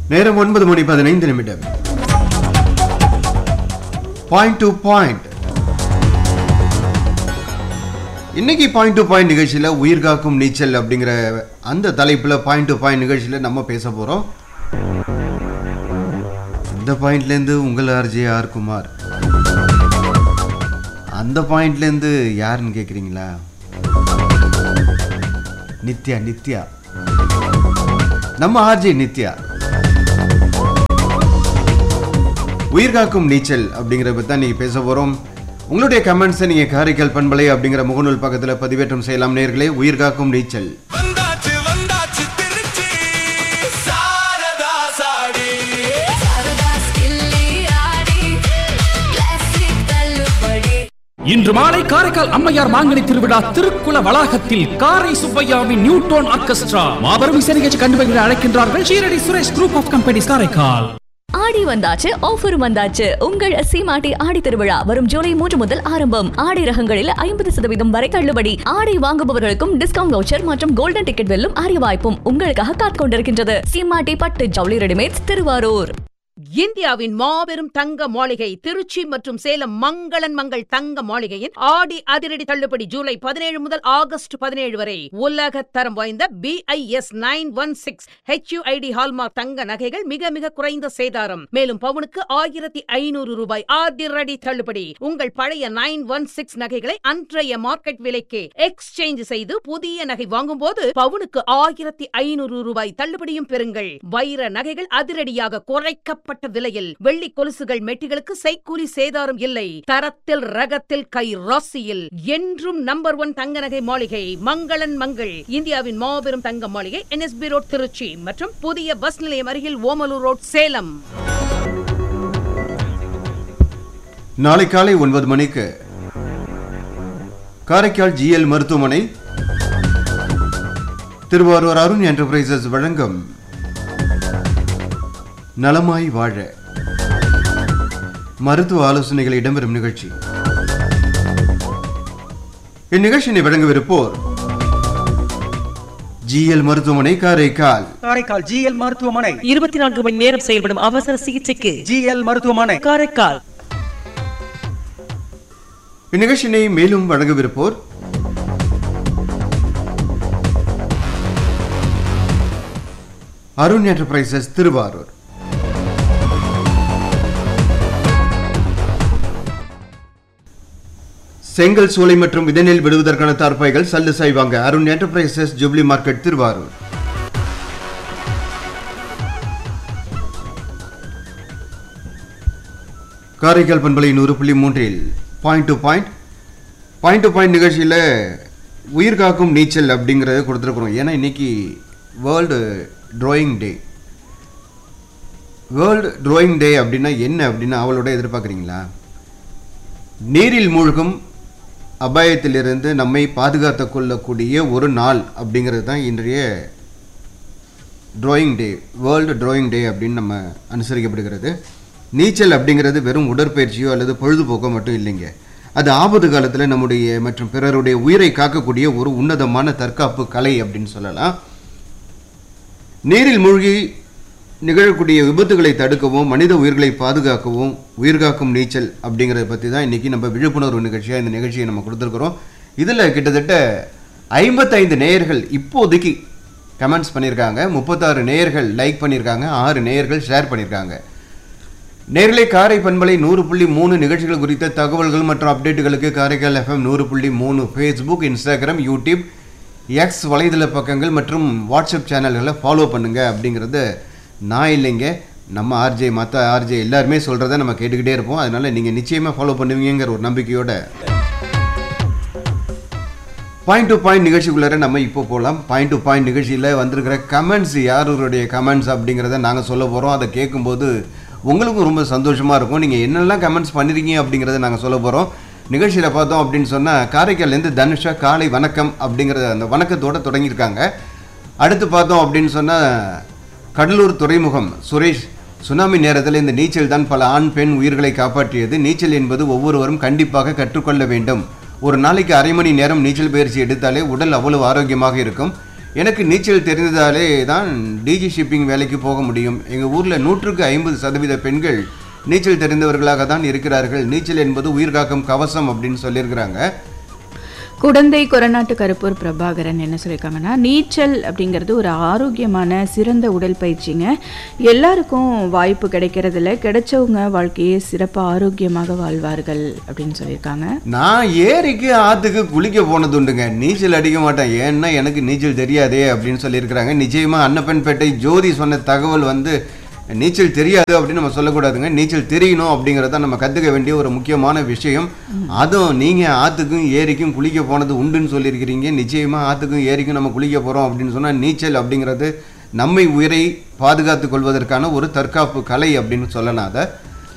நேரம் ஒன்பது மணி பதினைந்து நிமிடம் பாயிண்ட் டு பாயிண்ட் இன்னைக்கு பாயிண்ட் டு பாயிண்ட் நிகழ்ச்சியில் உயிர் காக்கும் நீச்சல் அப்படிங்கிற அந்த தலைப்பில் பாயிண்ட் டு பாயிண்ட் நிகழ்ச்சியில் நம்ம பேச போகிறோம் இந்த பாயிண்ட்லேருந்து உங்கள் ஆர்ஜே ஆர் குமார் அந்த பாயிண்ட்லேருந்து யாருன்னு கேட்குறீங்களா நித்யா நித்யா நம்ம ஆர்ஜே நித்யா உயிர் காக்கும் நீச்சல் அப்படிங்கிறத பற்றி தான் நீங்கள் பேச போகிறோம் உங்களுடைய கமெண்ட்ஸை நீங்கள் காரைக்கால் பண்பலை அப்படிங்கிற முகநூல் பக்கத்தில் பதிவேற்றம் செய்யலாம் நேர்களே உயிர் காக்கும் நீச்சல் வந்தாச்சு வந்தாச்சு திருச்சி சாரதா சாடி சாரதா ஸ்டில்லி ஆடி கிளாசிக் தள்ளுபடி இன்று மாலை காரைக்கால் அம்மையார் மாங்கனி திருவிழா திருக்குல வளாகத்தில் காரை சுப்பையாவின் நியூட்டோன் ஆர்கெஸ்ட்ரா மாபெரும் இசை நிகழ்ச்சி கண்டுபிடிக்க அழைக்கின்றார்கள் Shirdi Suresh group of companies Karaikal Aadi வந்தாச்சு ஆஃபர் வந்தாச்சு உங்கள் சீமாட்டி ஆடி திருவிழா வரும் ஜூலை மூன்று முதல் ஆரம்பம் ஆடை ரகங்களில் ஐம்பது சதவீதம் வரை தள்ளுபடி ஆடை வாங்குபவர்களுக்கும் டிஸ்கவுண்ட் வவுச்சர் மற்றும் கோல்டன் டிக்கெட் வெல்லும் அரிய வாய்ப்பும் உங்களுக்காக காத்துக் கொண்டிருக்கின்றது சீமாட்டி பட்டு ஜவுளி ரெடிமேட்ஸ் திருவாரூர் இந்தியாவின் மாபெரும் தங்க மாளிகை திருச்சி மற்றும் சேலம் மங்களன் மங்கள் தங்க மாளிகையின் ஆடி அதிரடி தள்ளுபடி ஜூலை பதினேழு முதல் ஆகஸ்ட் பதினேழு வரை உலக தரம் வாய்ந்த BIS nine one six HUID hallmark தங்க நகைகள் மிக மிக குறைந்த சேதாரம் மேலும் பவுனுக்கு ஆயிரத்தி ஐநூறு ரூபாய் அதிரடி தள்ளுபடி உங்கள் பழைய நைன் ஒன் சிக்ஸ் நகைகளை அன்றைய மார்க்கெட் விலைக்கு எக்ஸ்சேஞ்ச் செய்து புதிய நகை வாங்கும்போது பவுனுக்கு ஆயிரத்தி ஐநூறு ரூபாய் தள்ளுபடியும் பெறுங்கள் வைர நகைகள் அதிரடியாக குறைக்கப்பட்ட விலையில் வெள்ளி கொலுசுகள் மெட்டிகளுக்கு செய்கூலி சேதாரம் இல்லை தரத்தில் ரகத்தில் கை ராசியில் என்றும் நம்பர் ஒன் தங்க நகை மாளிகை மங்களன் மங்கள் இந்தியாவின் மாபெரும் தங்க மாளிகை என்எஸ்பி ரோட் திருச்சி மற்றும் புதிய பஸ் நிலையம் அருகில் ஓமலூர் ரோட் சேலம் நாளை காலை ஒன்பது மணிக்கு காரைக்கால் ஜிஎல் மருத்துவமனை திருவாரூர் அருண் என்டர்பிரைசஸ் வழங்கும் நலமாய் வாழ மருத்துவ ஆலோசனைகள் இடம்பெறும் நிகழ்ச்சி இந்நிகழ்ச்சியினை வழங்கவிருப்போர் ஜிஎல் மருத்துவமனை காரைக்கால் காரைக்கால் ஜிஎல் மருத்துவமனை இருபத்தி நான்கு மணி நேரம் செயல்படும் அவசர சிகிச்சைக்கு ஜிஎல் மருத்துவமனை காரைக்கால் இந்நிகழ்ச்சியினை மேலும் வழங்கவிருப்போர் அருண் என்டர்பிரைசஸ் திருவாரூர் செங்கல் சூளை மற்றும் இதனில் விடுவதற்கான தார்பாய்கள் சல்லு செய்வாங்க Arun enterprises jubilee market Thiruvarur Karaikal பண்பலை நூறு புள்ளி மூன்றில் point to point point to point நிகழ்ச்சியில் உயிர் காக்கும் நீச்சல் அப்படிங்கிறத கொடுத்துருக்குறோம் ஏன்னா இன்னைக்கு world drawing day world drawing day அப்படின்னா என்ன அப்படின்னு அவளோட எதிர்பார்க்குறீங்களா நீரில் மூழ்கும் அபாயத்திலிருந்து நம்மை பாதுகாத்து கொள்ளக்கூடிய ஒரு நாள் அப்படிங்கிறது தான் இன்றைய drawing day world drawing day அப்படின்னு நம்ம அனுசரிக்கப்படுகிறது நீச்சல் அப்படிங்கிறது வெறும் உடற்பயிற்சியோ அல்லது பொழுதுபோக்கோ மட்டும் இல்லைங்க அது ஆபத்து காலத்தில் நம்முடைய மற்றும் பிறருடைய உயிரை காக்கக்கூடிய ஒரு உன்னதமான தற்காப்பு கலை அப்படின்னு சொல்லலாம் நீரில் மூழ்கி நிகழக்கூடிய விபத்துகளை தடுக்கவும் மனித உயிர்களை பாதுகாக்கவும் உயிர்காக்கும் நீச்சல் அப்படிங்கிறத பற்றி தான் இன்றைக்கி நம்ம விழிப்புணர்வு நிகழ்ச்சியாக இந்த நிகழ்ச்சியை நம்ம கொடுத்துருக்குறோம் இதில் கிட்டத்தட்ட ஐம்பத்தைந்து நேயர்கள் இப்போதைக்கு கமெண்ட்ஸ் பண்ணியிருக்காங்க முப்பத்தாறு நேயர்கள் லைக் பண்ணியிருக்காங்க ஆறு நேயர்கள் ஷேர் பண்ணியிருக்காங்க நேர்களை காரை பண்பலை நூறு புள்ளி மூணு நிகழ்ச்சிகள் குறித்த தகவல்கள் மற்றும் அப்டேட்டுகளுக்கு காரைக்கால் எஃப்எம் நூறு புள்ளி மூணு ஃபேஸ்புக் இன்ஸ்டாகிராம் யூடியூப் எக்ஸ் வலைதள பக்கங்கள் மற்றும் வாட்ஸ்அப் சேனல்களை ஃபாலோ பண்ணுங்க அப்படிங்கிறது நான் இல்லைங்க நம்ம ஆர்ஜே மற்ற ஆர்ஜே எல்லாருமே சொல்கிறத நம்ம கேட்டுக்கிட்டே இருப்போம் அதனால் நீங்கள் நிச்சயமாக ஃபாலோ பண்ணுவீங்கிற ஒரு நம்பிக்கையோட பாயிண்ட் டு பாயிண்ட் நிகழ்ச்சிக்குள்ளார நம்ம இப்போ போகலாம் பாயிண்ட் டு பாயிண்ட் நிகழ்ச்சியில் வந்திருக்கிற கமெண்ட்ஸ் யாருடைய கமெண்ட்ஸ் அப்படிங்கிறத நாங்கள் சொல்ல போகிறோம் அதை கேட்கும்போது உங்களுக்கும் ரொம்ப சந்தோஷமாக இருக்கும் நீங்கள் என்னெல்லாம் கமெண்ட்ஸ் பண்ணிருக்கீங்க அப்படிங்கிறத நாங்கள் சொல்ல போகிறோம் நிகழ்ச்சியில் பார்த்தோம் அப்படின்னு சொன்னால் காரைக்கால்லேருந்து தனுஷா காலை வணக்கம் அப்படிங்கிறத அந்த வணக்கத்தோடு தொடங்கியிருக்காங்க அடுத்து பார்த்தோம் அப்படின்னு சொன்னால் கடலூர் துறைமுகம் சுரேஷ் சுனாமி நேரத்தில் இந்த நீச்சல் தான் பல ஆண் பெண் உயிர்களை காப்பாற்றியது நீச்சல் என்பது ஒவ்வொருவரும் கண்டிப்பாக கற்றுக்கொள்ள வேண்டும் ஒரு நாளைக்கு அரை மணி நேரம் நீச்சல் பயிற்சி எடுத்தாலே உடல் அவ்வளவு ஆரோக்கியமாக இருக்கும் எனக்கு நீச்சல் தெரிந்ததாலே தான் டிஜி ஷிப்பிங் வேலைக்கு போக முடியும் எங்கள் ஊரில் நூற்றுக்கு ஐம்பது சதவீத பெண்கள் நீச்சல் தெரிந்தவர்களாக தான் இருக்கிறார்கள் நீச்சல் என்பது உயிர்காக்கும் கவசம் அப்படின்னு சொல்லியிருக்கிறாங்க குடந்தை கொரநாட்டு கருப்பூர் பிரபாகரன் என்ன சொல்லியிருக்காங்கன்னா நீச்சல் அப்படிங்கிறது ஒரு ஆரோக்கியமான சிறந்த உடற்பயிற்சிங்க எல்லாருக்கும் வாய்ப்பு கிடைக்கிறதில்ல கிடைச்சவங்க வாழ்க்கையை சிறப்பாக ஆரோக்கியமாக வாழ்வார்கள் அப்படின்னு சொல்லியிருக்காங்க நான் ஏரிக்கு ஆற்றுக்கு குளிக்க போனது உண்டுங்க நீச்சல் அடிக்க மாட்டேன் ஏன்னா எனக்கு நீச்சல் தெரியாதே அப்படின்னு சொல்லியிருக்கிறாங்க நிச்சயமாக அன்னப்பன்பேட்டை ஜோதி சொன்ன தகவல் வந்து நீச்சல் தெரியாது அப்படின்னு நம்ம சொல்லக்கூடாதுங்க நீச்சல் தெரியணும் அப்படிங்கிறத நம்ம கற்றுக்க வேண்டிய ஒரு முக்கியமான விஷயம் அதுவும் நீங்கள் ஆற்றுக்கும் ஏரிக்கும் குளிக்க போனது உண்டுன்னு சொல்லியிருக்கிறீங்க நிச்சயமாக ஆற்றுக்கும் ஏரிக்கும் நம்ம குளிக்க போகிறோம் அப்படின்னு சொன்னால் நீச்சல் அப்படிங்கிறது நம்மை உயிரை பாதுகாத்து கொள்வதற்கான ஒரு தற்காப்பு கலை அப்படின்னு சொல்லலாம் அதை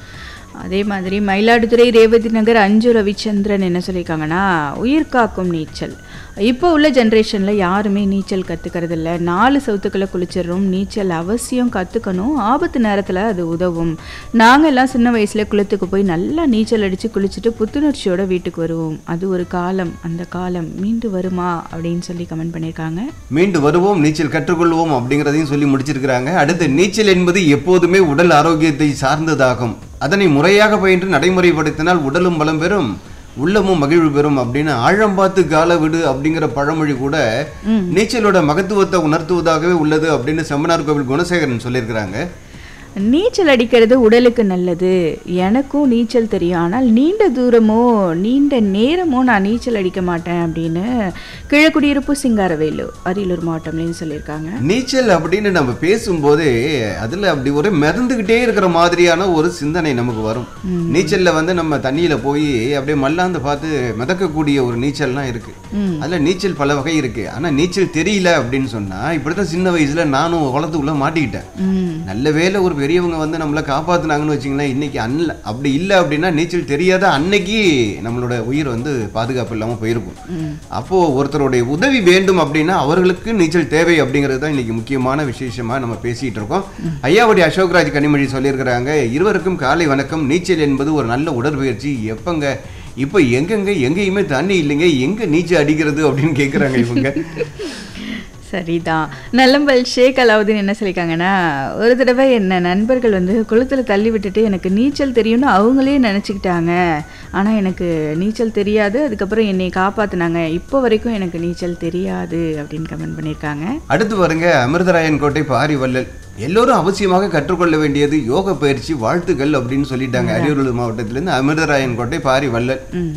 அதே மாதிரி மயிலாடுதுறை ரேவதி நகர் அஞ்சு ரவிச்சந்திரன் என்ன சொல்லியிருக்காங்கன்னா உயிர் காக்கும் நீச்சல் இப்போ உள்ள ஜென்ரேஷனில் யாருமே நீச்சல் கற்றுக்கிறது இல்ல நாலு சவுத்துக்களை குளிச்சிடுறோம் நீச்சல் அவசியம் கற்றுக்கணும் ஆபத்து நேரத்தில் அது உதவும் நாங்கள் எல்லாம் சின்ன வயசில் குளத்துக்கு போய் நல்லா நீச்சல் அடித்து குளிச்சுட்டு புத்துணர்ச்சியோட வீட்டுக்கு வருவோம் அது ஒரு காலம் அந்த காலம் மீண்டு வருமா அப்படின்னு சொல்லி கமெண்ட் பண்ணியிருக்காங்க மீண்டு வருவோம் நீச்சல் கற்றுக்கொள்வோம் அப்படிங்கிறதையும் சொல்லி முடிச்சிருக்கிறாங்க அடுத்து நீச்சல் என்பது எப்போதுமே உடல் ஆரோக்கியத்தை சார்ந்ததாகும் அதனை முறையாக பயின்று நடைமுறைப்படுத்தினால் உடலும் பலம் பெறும் உள்ளமும் மகிழ்வு பெறும் அப்படின்னு ஆழம் பார்த்து கால விடு அப்படிங்கிற பழமொழி கூட நீச்சலோட மகத்துவத்தை உணர்த்துவதாகவே உள்ளது அப்படின்னு செம்மனார் கோவில் குணசேகரன் சொல்லியிருக்கிறாங்க நீச்சல் அடிக்கிறது உடலுக்கு நல்லது எனக்கும் நீச்சல் தெரியும் ஆனால் நீண்ட தூரமோ நீண்ட நேரமோ நான் நீச்சல் அடிக்க மாட்டேன் அப்படின்னு கிழக்குடியிருப்பு சிங்காரவேலு அரியலூர் மாவட்டம்லேயும் சொல்லியிருக்காங்க நீச்சல் அப்படின்னு நம்ம பேசும்போதே அதுல அப்படி ஒரு மிதந்துகிட்டே இருக்கிற மாதிரியான ஒரு சிந்தனை நமக்கு வரும் நீச்சல்ல வந்து நம்ம தண்ணியில போய் அப்படியே மல்லாந்து பார்த்து மிதக்கக்கூடிய ஒரு நீச்சல்லாம் இருக்கு அதுல நீச்சல் பல வகை இருக்கு ஆனா நீச்சல் தெரியல அப்படின்னு சொன்னா இப்படித்தான் சின்ன வயசுல நானும் குளத்துக்குள்ள மாட்டிக்கிட்டேன் நல்ல வேளை ஒரு பெரியவங்க வந்து நம்மளை காப்பாத்துனாங்கன்னு வச்சுங்களேன் இன்னைக்கு அன்ல அப்படி இல்லை அப்படின்னா நீச்சல் தெரியாத அன்னைக்கு நம்மளோட உயிர் வந்து பாதுகாப்பு இல்லாமல் போயிருக்கும் அப்போ ஒருத்தருடைய உதவி வேண்டும் அப்படின்னா அவர்களுக்கு நீச்சல் தேவை அப்படிங்கிறது தான் இன்னைக்கு முக்கியமான விசேஷமா நம்ம பேசிட்டு இருக்கோம் ஐயாவுடைய அசோக்ராஜ் கனிமொழி சொல்லியிருக்கிறாங்க இருவருக்கும் காலை வணக்கம் நீச்சல் என்பது ஒரு நல்ல உடற்பயிற்சி எப்பங்க இப்போ எங்கெங்க எங்கேயுமே தண்ணி இல்லைங்க எங்க நீச்சல் அடிக்கிறது அப்படின்னு கேட்குறாங்க இவங்க சரிதான் நல்லம்பல் ஷேக் அலாவுதீன் என்ன சொல்லியிருக்காங்கன்னா ஒரு தடவை என்ன நண்பர்கள் வந்து குளத்தில் தள்ளி விட்டுட்டு எனக்கு நீச்சல் தெரியும்னு அவங்களே நினச்சிக்கிட்டாங்க ஆனால் எனக்கு நீச்சல் தெரியாது அதுக்கப்புறம் என்னை காப்பாற்றினாங்க இப்போ வரைக்கும் எனக்கு நீச்சல் தெரியாது அப்படின்னு கமெண்ட் பண்ணியிருக்காங்க அடுத்து பாருங்க அமிர்தராயன் கோட்டை பாரி வள்ளல் எல்லோரும் அவசியமாக கற்றுக்கொள்ள வேண்டியது யோக பயிற்சி வாழ்த்துக்கள் அப்படின்னு சொல்லிட்டாங்க அரியலூர் மாவட்டத்திலேருந்து அமிர்தராயன் கோட்டை பாரி வள்ளல் ம்.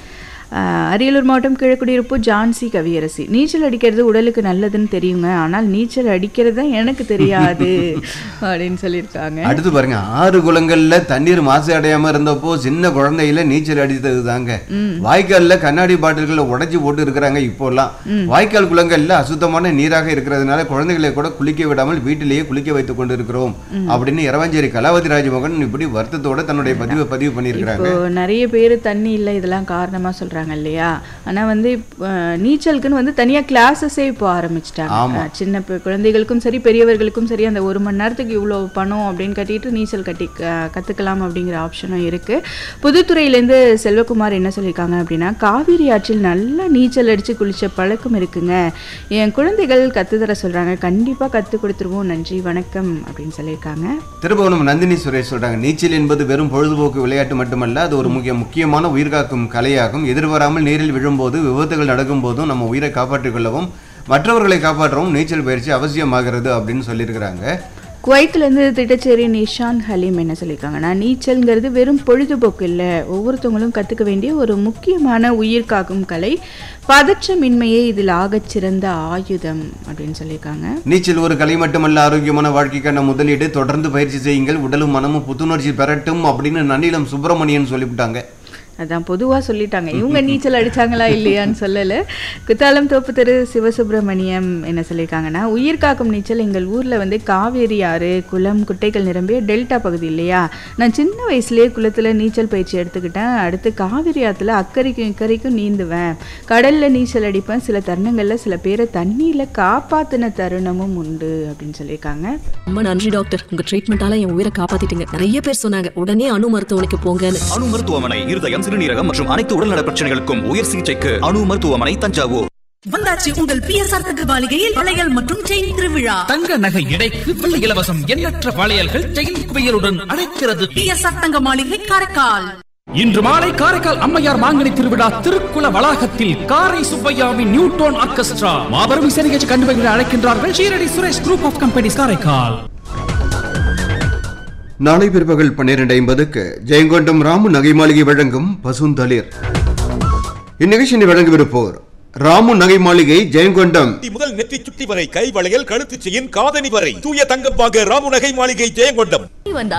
ஆஹ், அரியலூர் மாவட்டம் கிழக்குடியிருப்பு ஜான்சி கவியரசி நீச்சல் அடிக்கிறது உடலுக்கு நல்லதுன்னு தெரியுங்க ஆனால் நீச்சல் அடிக்கிறது தான் எனக்கு தெரியாது அப்படின்னு சொல்லியிருக்காங்க அடுத்து பாருங்க ஆறு குளங்கள்ல தண்ணீர் மாசு அடையாம இருந்தப்போ சின்ன குழந்தையில நீச்சல் அடித்தது தாங்க வாய்க்கால்ல கண்ணாடி பாட்டில்களை உடைச்சு போட்டு இருக்கிறாங்க இப்போல்லாம் வாய்க்கால் குளங்கள்ல அசுத்தமான நீராக இருக்கிறதுனால குழந்தைகளை கூட குளிக்க விடாமல் வீட்டிலேயே குளிக்க வைத்துக் கொண்டு இருக்கிறோம் அப்படின்னு இரவஞ்சேரி கலாவதி ராஜமோகன் இப்படி வருத்தத்தோட தன்னுடைய பதிவை பதிவு பண்ணியிருக்கிறாங்க இப்போ நிறைய பேர் தண்ணி இல்லை இதெல்லாம் காரணமா சொல்றாங்க இல்லையா ஆனா வந்து இப்ப, அஹ், நீச்சலுக்குன்னு வந்து தனியா கிளாஸஸே இப்போ ஆரம்பிச்சிட்டாங்க ஆமா. அஹ், சின்ன பி- குழந்தைகளுக்கும் சரி பெரியவர்களுக்கும் சரி அந்த ஒரு மணி நேரத்துக்கு இவ்வளோ பணம் அப்படின்னு கட்டிட்டு நீச்சல் கட்டி க- கத்துக்கலாம் அப்படிங்கிற ஆப்ஷனும் இருக்கு புதுத்துறையிலேருந்து செல்வகுமார் என்ன சொல்லியிருக்காங்க அப்படின்னா காவிரி ஆற்றில் நல்லா நீச்சல் அடிச்சு குளிச்ச பழக்கம் இருக்குங்க என் குழந்தைகள் கத்துத்தர சொல்றாங்க கண்டிப்பா கத்து கொடுத்துருவோம் நன்றி வணக்கம் அப்படின்னு சொல்லியிருக்காங்க திருபுவனம் நந்தினி சுரேஷ் சொல்றாங்க நீச்சல் என்பது வெறும் பொழுதுபோக்கு விளையாட்டு மட்டுமல்ல அது ஒரு முக்கிய முக்கியமான உயிர்காக்கும் கலையாகும் எதிர்வராமல் நீரில் விழும்போது விபத்துகள் நடக்கும் போதும் நம்ம உயிரை காப்பாற்றிக் கொள்ளவும் மற்றவர்களை காப்பாற்றவும் நீச்சல் பயிற்சி அவசியமாகிறது அப்படின்னு சொல்லியிருக்கிறாங்க குவைத்திலேருந்து திட்டச்சேரி நிஷான் ஹலீம் என்ன சொல்லியிருக்காங்கன்னா நீச்சல்ங்கிறது வெறும் பொழுதுபோக்கு இல்லை ஒவ்வொருத்தவங்களும் கற்றுக்க வேண்டிய ஒரு முக்கியமான உயிர் காக்கும் கலை பதற்றமின்மையே இதில் ஆகச் சிறந்த ஆயுதம் அப்படின்னு சொல்லியிருக்காங்க நீச்சல் ஒரு கலை மட்டுமல்ல ஆரோக்கியமான வாழ்க்கைக்கான முதலீடு தொடர்ந்து பயிற்சி செய்யுங்கள் உடலும் மனமும் புத்துணர்ச்சி பெறட்டும் அப்படின்னு நன்னிலம் சுப்பிரமணியன் சொல்லிவிட்டாங்க அதான் பொதுவாக சொல்லிட்டாங்க இவங்க நீச்சல் அடிச்சாங்களா இல்லையான்னு சொல்லலை குத்தாலம் தோப்பு தெரு சிவசுப்பிரமணியம் என்ன சொல்லியிருக்காங்கன்னா உயிர் காக்கும் நீச்சல் எங்கள் ஊரில் வந்து காவேரி ஆறு குளம் குட்டைகள் நிரம்பிய டெல்டா பகுதி இல்லையா நான் சின்ன வயசுலேயே குளத்தில் நீச்சல் பயிற்சி எடுத்துக்கிட்டேன் அடுத்து காவிரி ஆற்றுல அக்கறைக்கும் இக்கரைக்கும் நீந்துவேன் கடலில் நீச்சல் அடிப்பேன் சில தருணங்களில் சில பேரை தண்ணியில் காப்பாற்றின தருணமும் உண்டு அப்படின்னு சொல்லியிருக்காங்க ரொம்ப நன்றி டாக்டர் உங்க ட்ரீட்மெண்டால என் உயிரை காப்பாத்திட்டீங்க நிறைய பேர் சொன்னாங்க உடனே அணு மருத்துவமனைக்கு போங்கன்னு அணு மருத்துவமனை இருதயம் சிறுநீரகம் மற்றும் அனைத்து உடல்நல பிரச்சனைகளுக்கும் உயர் சிகிச்சைக்கு அணு மருத்துவமனை தஞ்சாவூர் வந்தாச்சு உங்கள் பிஎஸ்ஆர் தங்க மாளிகையில் வளையல் மற்றும் செயின் திருவிழா தங்க நகை எடைக்கு வெள்ளி இலவசம் எண்ணற்ற வளையல்கள் செயின் குவியலுடன் அழைக்கிறது பிஎஸ்ஆர் தங்க மாளிகை காரைக்கால் இன்று மாலை காரைக்கால் அம்மையார் மாங்கனி திருவிழா திருக்குள வளாகத்தில் காரை சுப்பையாவின் நியூட்டோன் ஆர்கெஸ்ட்ரா மாபெரும் இசை நிகழ்ச்சி கண்டுபிடிக்க அழைக்கின்றார்கள் Shirdi Suresh group of companies Karaikal நாளை பிற்பகல் பன்னிரண்டு ஐம்பதுக்கு ஜெயங்கொண்டம் ராமு நகை மாளிகை வழங்கும் பசுந்தளிர் இந்நிகழ்ச்சியை வழங்கவிருப்போர் ராமு நகை மாளிகை ஜெயங்கொண்டம் சுத்தி முதல் நெற்றி சுட்டி வரை கை வளையல் கழுத்து செயின் காதணி வரை தூய தங்கம் வாங்க ராமு நகை மாளிகை ஜெயங்கொண்டம் வந்தாச்சு